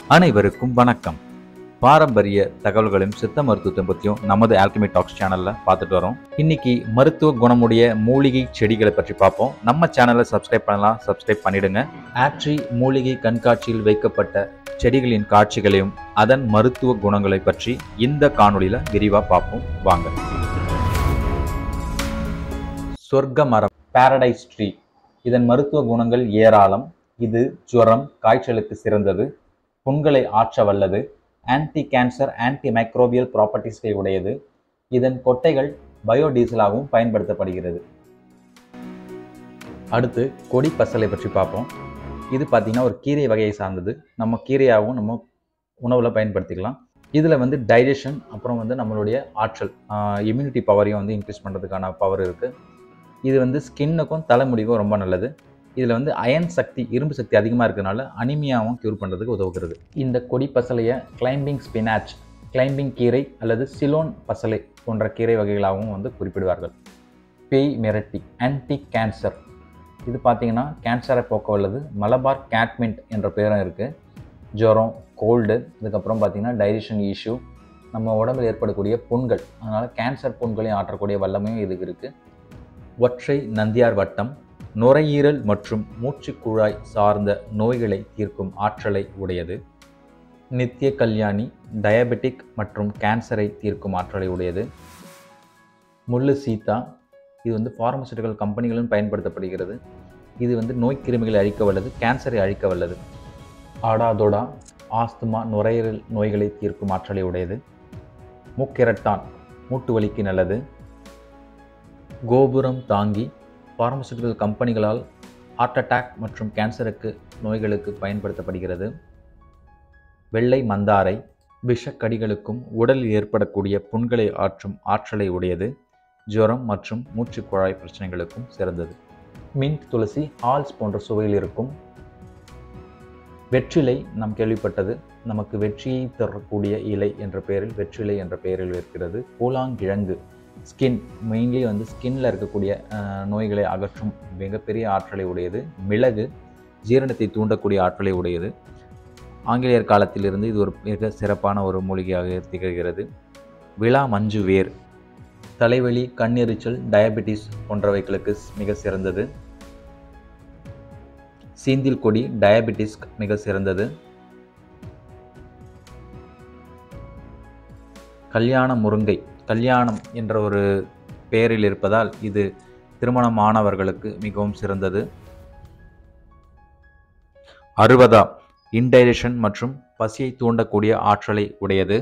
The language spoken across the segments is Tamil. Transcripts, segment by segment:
அனைவருக்கும் வணக்கம் பாரம்பரிய தகவல்களையும் சித்த மருத்துவத்தை பற்றியும் நமது ஆல்கமி டாக்ஸ் சேனலில் பார்த்துட்டு வரோம் இன்னைக்கு மருத்துவ குணமுடைய மூலிகை செடிகளை பற்றி பார்ப்போம் நம்ம சேனலை சப்ஸ்கிரைப் பண்ணலாம் சப்ஸ்கிரைப் பண்ணிடுங்க ஆட்ரி மூலிகை கண்காட்சியில் வைக்கப்பட்ட செடிகளின் காட்சிகளையும் அதன் மருத்துவ குணங்களை பற்றி இந்த காணொளியில் விரிவாக பார்ப்போம் வாங்க சொர்க்க மரம் பாரடைஸ் ட்ரீ இதன் மருத்துவ குணங்கள் ஏராளம் இது ஜுரம் காய்ச்சலுக்கு சிறந்தது புண்களை ஆற்ற வல்லது ஆன்டி கேன்சர் ஆன்டி மைக்ரோபியல் ப்ராப்பர்ட்டிஸ்களை உடையது இதன் கொட்டைகள் பயோடீசலாகவும் பயன்படுத்தப்படுகிறது அடுத்து கொடி பசலை பற்றி பார்ப்போம் இது பார்த்திங்கன்னா ஒரு கீரை வகையை சார்ந்தது நம்ம கீரையாகவும் நம்ம உணவில் பயன்படுத்திக்கலாம் இதில் வந்து டைஜஷன் அப்புறம் வந்து நம்மளுடைய ஆற்றல் இம்யூனிட்டி பவரையும் வந்து இன்க்ரீஸ் பண்ணுறதுக்கான பவர் இருக்குது இது வந்து ஸ்கின்னுக்கும் தலைமுடிக்கும் ரொம்ப நல்லது இதில் வந்து அயன் சக்தி இரும்பு சக்தி அதிகமாக இருக்கிறதுனால அனிமியாவும் க்யூர் பண்ணுறதுக்கு உதவுகிறது இந்த கொடி பசலையை கிளைம்பிங் ஸ்பினாச் கிளைம்பிங் கீரை அல்லது சிலோன் பசலை போன்ற கீரை வகைகளாகவும் வந்து குறிப்பிடுவார்கள் பேய் மிரட்டி ஆன்டி கேன்சர் இது பார்த்தீங்கன்னா கேன்சரை போக்க வல்லது மலபார் கேட்மின்ட் என்ற பேரும் இருக்குது ஜுரம் கோல்டு இதுக்கப்புறம் பார்த்தீங்கன்னா டைஜஷன் இஷ்யூ நம்ம உடம்பில் ஏற்படக்கூடிய புண்கள் அதனால் கேன்சர் புண்களையும் ஆற்றக்கூடிய வல்லமையும் இதுக்கு இருக்குது ஒற்றை நந்தியார் வட்டம் நுரையீரல் மற்றும் மூச்சுக்குழாய் சார்ந்த நோய்களை தீர்க்கும் ஆற்றலை உடையது நித்திய கல்யாணி டயபெட்டிக் மற்றும் கேன்சரை தீர்க்கும் ஆற்றலை உடையது முள்ளு சீத்தா இது வந்து ஃபார்மசூட்டிக்கல் கம்பெனிகளும் பயன்படுத்தப்படுகிறது இது வந்து நோய் கிருமிகளை அழிக்க வல்லது கேன்சரை அழிக்க வல்லது ஆடாதோடா ஆஸ்துமா நுரையீரல் நோய்களை தீர்க்கும் ஆற்றலை உடையது மூக்கிரட்டான் மூட்டு வலிக்கு நல்லது கோபுரம் தாங்கி ஃபார்மசூட்டிக்கல் கம்பெனிகளால் ஹார்ட் அட்டாக் மற்றும் கேன்சருக்கு நோய்களுக்கு பயன்படுத்தப்படுகிறது வெள்ளை மந்தாரை விஷக்கடிகளுக்கும் உடலில் ஏற்படக்கூடிய புண்களை ஆற்றும் ஆற்றலை உடையது ஜுரம் மற்றும் மூச்சுக்குழாய் பிரச்சனைகளுக்கும் சிறந்தது மின்ட் துளசி ஹால்ஸ் போன்ற சுவையில் இருக்கும் வெற்றிலை நாம் கேள்விப்பட்டது நமக்கு வெற்றியை தரக்கூடிய இலை என்ற பெயரில் வெற்றிலை என்ற பெயரில் இருக்கிறது கூழாங்கிழங்கு ஸ்கின் மெயின்லி வந்து ஸ்கின்ல இருக்கக்கூடிய நோய்களை அகற்றும் மிகப்பெரிய ஆற்றலை உடையது மிளகு ஜீரணத்தை தூண்டக்கூடிய ஆற்றலை உடையது ஆங்கிலேயர் காலத்திலிருந்து இது ஒரு மிக சிறப்பான ஒரு மூலிகையாக திகழ்கிறது விழா மஞ்சு வேர் தலைவலி கண்ணெரிச்சல் டயபெட்டிஸ் போன்றவைகளுக்கு மிக சிறந்தது சீந்தில் கொடி டயபெட்டிஸ் மிக சிறந்தது கல்யாண முருங்கை கல்யாணம் என்ற ஒரு பெயரில் இருப்பதால் இது திருமணமானவர்களுக்கு மிகவும் சிறந்தது அறுபதா இன்டைரேஷன் மற்றும் பசியை தூண்டக்கூடிய ஆற்றலை உடையது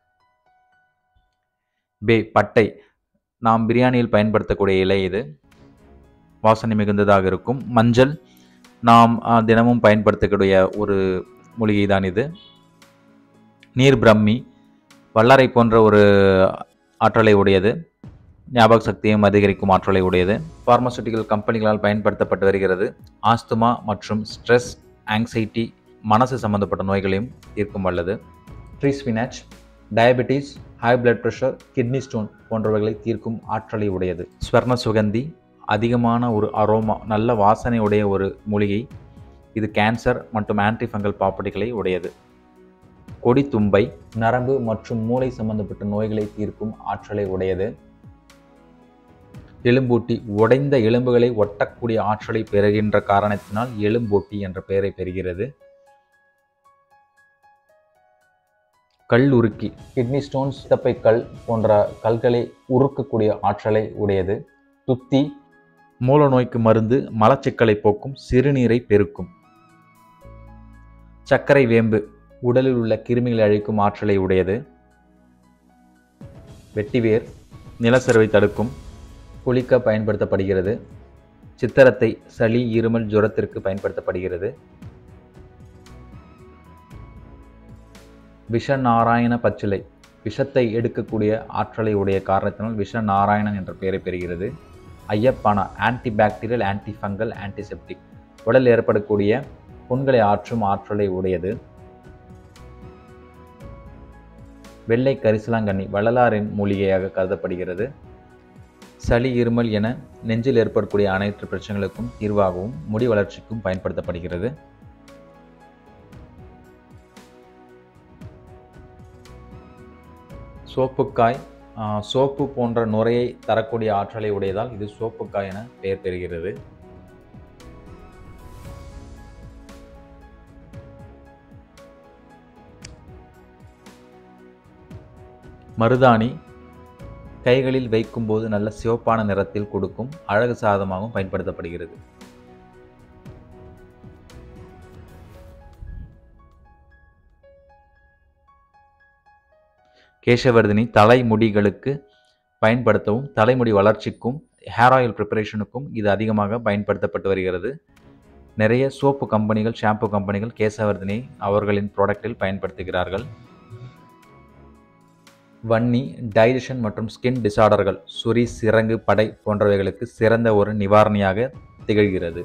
பே பட்டை நாம் பிரியாணியில் பயன்படுத்தக்கூடிய இலை இது வாசனை மிகுந்ததாக இருக்கும் மஞ்சள் நாம் தினமும் பயன்படுத்தக்கூடிய ஒரு மூலிகை தான் இது நீர் பிரம்மி வல்லரை போன்ற ஒரு ஆற்றலை உடையது ஞாபக சக்தியும் அதிகரிக்கும் ஆற்றலை உடையது பார்மசூட்டிக்கல் கம்பெனிகளால் பயன்படுத்தப்பட்டு வருகிறது ஆஸ்துமா மற்றும் ஸ்ட்ரெஸ் ஆங்ஸைட்டி மனசு சம்பந்தப்பட்ட நோய்களையும் தீர்க்கும் வல்லது tree spinach diabetes high blood pressure kidney stone போன்றவைகளை தீர்க்கும் ஆற்றலை உடையது ஸ்வர்ண சுகந்தி அதிகமான ஒரு அரோமா நல்ல வாசனை உடைய ஒரு மூலிகை இது கேன்சர் மற்றும் ஆன்டிஃபங்கல் ப்ராப்பர்ட்டிகளை உடையது கொடி தும்பை நரம்பு மற்றும் மூளை சம்பந்தப்பட்ட நோய்களை தீர்க்கும் ஆற்றலை உடையது எலும்பூட்டி உடைந்த எலும்புகளை ஒட்டக்கூடிய ஆற்றலை பெறுகின்ற காரணத்தினால் எலும்பூட்டி என்ற பெயரை பெறுகிறது கல் உருக்கி கிட்னி ஸ்டோன்ஸ் சித்தப்பை கல் போன்ற கல்களை உருக்கக்கூடிய ஆற்றலை உடையது துத்தி மூல நோய்க்கு மருந்து மலச்சிக்கலை போக்கும் சிறுநீரை பெருக்கும் சர்க்கரை வேம்பு உடலில் உள்ள கிருமிகளை அழிக்கும் ஆற்றலை உடையது வெட்டிவேர் நிலச்சரிவை தடுக்கும் குளிக்க பயன்படுத்தப்படுகிறது சித்திரத்தை சளி இருமல் ஜுரத்திற்கு பயன்படுத்தப்படுகிறது விஷ நாராயண பச்சிலை விஷத்தை எடுக்கக்கூடிய ஆற்றலை உடைய காரணத்தினால் விஷ நாராயணன் என்ற பெயரை பெறுகிறது ஐயப்பானா ஆன்டிபாக்டீரியல் ஆன்டிஃபங்கல் ஆன்டிசெப்டிக் உடல் ஏற்படக்கூடிய புண்களை ஆற்றும் ஆற்றலை உடையது வெள்ளை கரிசலாங்கண்ணி வள்ளலாரின் மூலிகையாக கருதப்படுகிறது சளி இருமல் என நெஞ்சில் ஏற்படக்கூடிய அனைத்து பிரச்சனைகளுக்கும் தீர்வாகவும் முடி வளர்ச்சிக்கும் பயன்படுத்தப்படுகிறது சோப்புக்காய் ஆஹ், சோப்பு போன்ற நுரையை தரக்கூடிய ஆற்றலை உடையதால் இது சோப்புக்காய் என பெயர் பெறுகிறது மருதாணி கைகளில் வைக்கும்போது நல்ல சிவப்பான நிறத்தில் கொடுக்கும் அழகு சாதமாகவும் பயன்படுத்தப்படுகிறது கேசவர்தினி தலைமுடிகளுக்கு பயன்படுத்தவும் தலைமுடி வளர்ச்சிக்கும் ஹேர் ஆயில் ப்ரிப்பரேஷனுக்கும் இது அதிகமாக பயன்படுத்தப்பட்டு வருகிறது நிறைய சோப்பு கம்பெனிகள் ஷாம்பு கம்பெனிகள் கேசவர்தினி அவர்களின் ப்ராடக்ட்டில் பயன்படுத்துகிறார்கள் வன்னி டைஜஷன் மற்றும் ஸ்கின் டிசார்டர்கள் சுரி சிரங்கு படை போன்றவைகளுக்கு சிறந்த ஒரு நிவாரணியாக திகழ்கிறது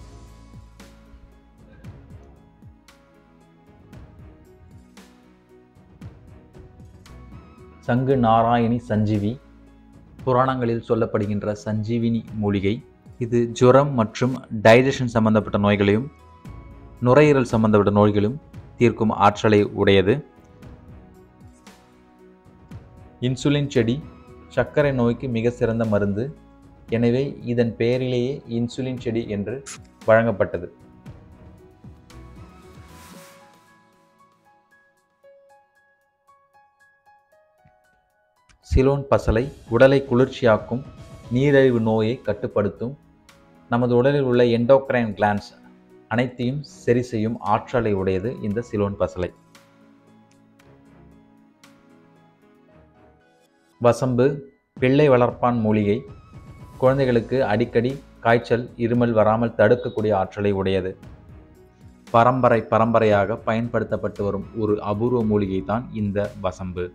சங்கு நாராயணி சஞ்சீவி புராணங்களில் சொல்லப்படுகின்ற சஞ்சீவினி மூலிகை இது ஜுரம் மற்றும் டைஜஷன் சம்பந்தப்பட்ட நோய்களையும் நுரையீரல் சம்பந்தப்பட்ட நோய்களும் தீர்க்கும் ஆற்றலை உடையது இன்சுலின் செடி சர்க்கரை நோய்க்கு மிக சிறந்த மருந்து எனவே இதன் பெயரிலேயே இன்சுலின் செடி என்று வழங்கப்பட்டது சிலோன் பசலை உடலை குளிர்ச்சியாக்கும் நீரிழிவு நோயை கட்டுப்படுத்தும் நமது உடலில் உள்ள எண்டோக்ரைன் கிளான்ஸ் அனைத்தையும் சரி செய்யும் ஆற்றலை உடையது இந்த சிலோன் பசலை வசம்பு பிள்ளை வளர்ப்பான் மூலிகை குழந்தைகளுக்கு அடிக்கடி காய்ச்சல் இருமல் வராமல் தடுக்கக்கூடிய ஆற்றலை உடையது பரம்பரை பரம்பரையாக பயன்படுத்தப்பட்டு வரும் ஒரு அபூர்வ மூலிகை தான் இந்த வசம்பு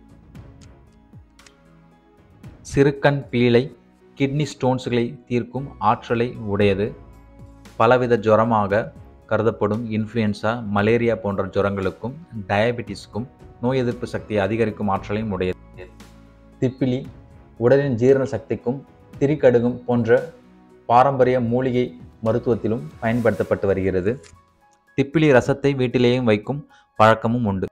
சிறுக்கண் பீழை கிட்னி ஸ்டோன்ஸ்களை தீர்க்கும் ஆற்றலை உடையது பலவித ஜுரமாக கருதப்படும் இன்ஃப்ளூயன்சா மலேரியா போன்ற ஜுரங்களுக்கும் டயபெட்டிஸ்க்கும் நோய் எதிர்ப்பு சக்தியை அதிகரிக்கும் ஆற்றலையும் உடையது திப்பிலி உடலின் ஜீரண சக்திக்கும் திரிகடுகும் போன்ற பாரம்பரிய மூலிகை மருத்துவத்திலும் பயன்படுத்தப்பட்டு வருகிறது திப்பிலி ரசத்தை வீட்டிலேயும் வைக்கும் பழக்கமும் உண்டு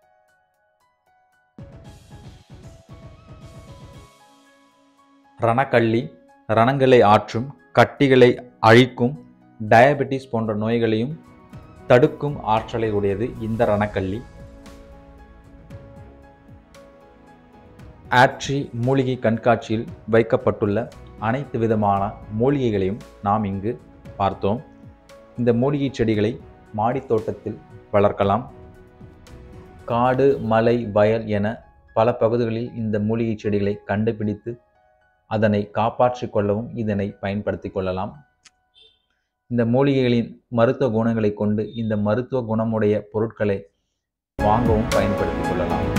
ரணக்கள்ளி ரணங்களை ஆற்றும் கட்டிகளை அழிக்கும் டயபெட்டிஸ் போன்ற நோய்களையும் தடுக்கும் ஆற்றலை உடையது இந்த ரணக்கள்ளி ஆட்ரி மூலிகை கண்காட்சியில் வைக்கப்பட்டுள்ள அனைத்து விதமான மூலிகைகளையும் நாம் இங்கு பார்த்தோம் இந்த மூலிகை செடிகளை மாடித் தோட்டத்தில் வளர்க்கலாம் காடு மலை வயல் என பல பகுதிகளில் இந்த மூலிகை செடிகளை கண்டுபிடித்து அதனை காப்பாற்றிக் கொள்ளவும் இதனை பயன்படுத்திக் கொள்ளலாம் இந்த மூலிகைகளின் மருத்துவ குணங்களை கொண்டு இந்த மருத்துவ குணமுடைய பொருட்களை வாங்கவும் பயன்படுத்திக் கொள்ளலாம்